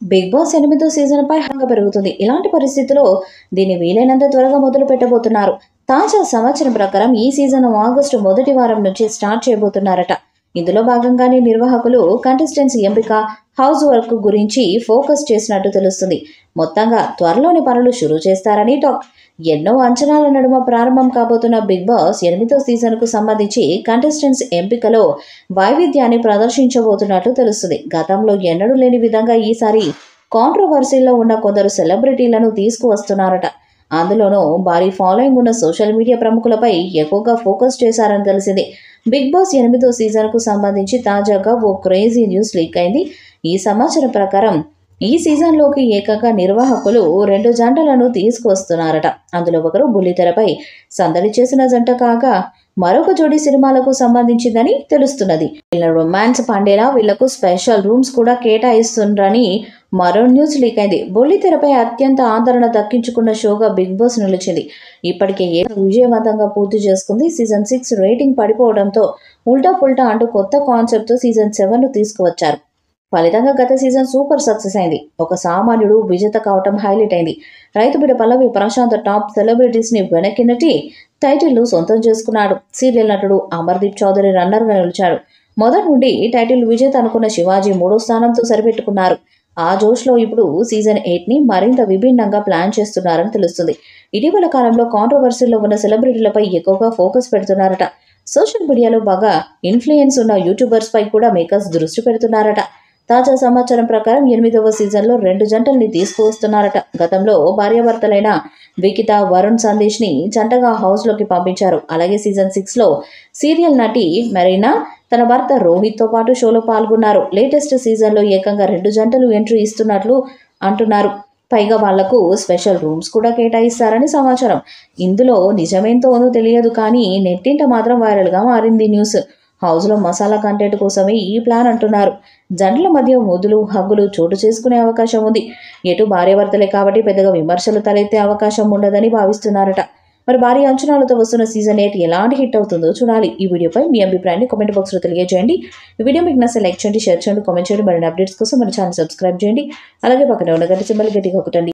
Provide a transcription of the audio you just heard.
big boss ఎనిమిదో season పై హంగ పెరుగుతుంది ఇలాంటి పరిస్థితిలో దీన్ని వీలైనంత త్వరగా మొదలు పెట్టబోతున్నారు తాజా సమాచారం ప్రకారం ఈ సీజన్ ఆగస్టు మొదటి వారం నుంచి స్టార్ట్ చేయబోతున్నారట ఇందులో భాగంగానే నిర్వాహకులు కంటెస్టెంట్స్ ఎంపిక హౌస్ వర్క్ గురించి ఫోకస్ చేసినట్టు తెలుస్తుంది మొత్తంగా త్వరలోని పనులు షురూ చేస్తారని టాక్ ఎన్నో అంచనాల నడుమ ప్రారంభం కాబోతున్న బిగ్ బాస్ ఎనిమిదో సీజన్కు సంబంధించి కంటెస్టెంట్స్ ఎంపికలో వైవిధ్యాన్ని ప్రదర్శించబోతున్నట్లు తెలుస్తుంది గతంలో ఎన్నడూ లేని విధంగా ఈసారి కాంట్రవర్సీలో ఉన్న కొందరు సెలబ్రిటీలను తీసుకువస్తున్నారట అందులోనూ భారీ ఫాలోయింగ్ ఉన్న సోషల్ మీడియా ప్రముఖులపై ఎక్కువగా ఫోకస్ చేశారని తెలిసింది బిగ్ బాస్ ఎనిమిదో సీజన్కు సంబంధించి తాజాగా ఓ క్రేజీ న్యూస్ లీక్ అయింది ఈ సమాచారం ప్రకారం ఈ సీజన్లోకి ఏకంగా నిర్వాహకులు రెండు జంటలను తీసుకువస్తున్నారట అందులో ఒకరు బుల్లితెరపై సందడి చేసిన జంట కాగా మరొక జోడి సినిమాలకు సంబంధించిందని తెలుస్తున్నది వీళ్ళ రొమాన్స్ పండేలా వీళ్లకు స్పెషల్ రూమ్స్ కూడా కేటాయిస్తుండ్రని మరో న్యూస్ లీక్ అయింది బుల్లితెరపై అత్యంత ఆదరణ దక్కించుకున్న షోగా బిగ్ బాస్ నిలిచింది ఇప్పటికే ఏ విజయవంతంగా పూర్తి చేసుకుంది సీజన్ సిక్స్ రేటింగ్ పడిపోవడంతో ఉల్టా పుల్టా అంటూ కొత్త కాన్సెప్ట్తో సీజన్ సెవెన్ను తీసుకువచ్చారు ఫలితంగా గత సీజన్ సూపర్ సక్సెస్ అయింది ఒక సామాన్యుడు విజేత కావటం హైలైట్ అయింది రైతు బిడ్డ పల్లవి ప్రశాంత్ టాప్ సెలబ్రిటీస్ని వెనక్కి నెట్టి టైటిల్ను సొంతం చేసుకున్నాడు సీరియల్ నటుడు అమర్దీప్ చౌదరి రన్నర్గా నిలిచాడు మొదటి నుండి టైటిల్ విజేత అనుకున్న శివాజీ మూడో స్థానంతో సరిపెట్టుకున్నారు ఆ జోష్లో ఇప్పుడు సీజన్ ఎయిట్ని మరింత విభిన్నంగా ప్లాన్ చేస్తున్నారని తెలుస్తుంది ఇటీవల కాలంలో కాంట్రవర్సీలో ఉన్న సెలబ్రిటీలపై ఎక్కువగా ఫోకస్ పెడుతున్నారట సోషల్ మీడియాలో బాగా ఇన్ఫ్లుయెన్స్ ఉన్న యూట్యూబర్స్ పై కూడా మేకర్స్ దృష్టి పెడుతున్నారట తాజా సమాచారం ప్రకారం ఎనిమిదవ సీజన్లో రెండు జంటల్ని తీసుకువస్తున్నారట గతంలో భార్యాభర్తలైన వికిత వరుణ్ సందేశ్ని జంటగా హౌస్లోకి పంపించారు అలాగే సీజన్ సిక్స్లో సీరియల్ నటి మెరీనా తన భర్త రోహిత్తో పాటు షోలో పాల్గొన్నారు లేటెస్ట్ సీజన్లో ఏకంగా రెండు జంటలు ఎంట్రీ ఇస్తున్నట్లు అంటున్నారు పైగా వాళ్లకు స్పెషల్ రూమ్స్ కూడా కేటాయిస్తారని సమాచారం ఇందులో నిజమేంతో ఉందో తెలియదు కానీ నెట్టింట మాత్రం వైరల్గా మారింది న్యూస్ హౌస్లో మసాలా కంటెంట్ కోసమే ఈ ప్లాన్ అంటున్నారు జంటల మధ్య ముద్దులు హగ్గులు చోటు చేసుకునే అవకాశం ఉంది ఎటు భార్యాభర్తలే కాబట్టి పెద్దగా విమర్శలు తలెత్తే అవకాశం ఉండదని భావిస్తున్నారట మరి భారీ అంచనాలతో వస్తున్న సీజన్ ఎయిట్ ఎలాంటి హిట్ అవుతుందో చూడాలి ఈ వీడియోపై మీ అభిప్రాయాన్ని కామెంట్ బాక్స్లో తెలియజేయండి ఈ వీడియో మీకు నచ్చే లైక్ చేయండి షేర్ చేయండి కామెంట్ చేయండి మరిన్ని అప్డేట్స్ కోసం మన ఛానల్ సబ్స్క్రైబ్ చేయండి అలాగే పక్కన ఉన్న గంట సింబల్ గట్టిగా ఒకటండి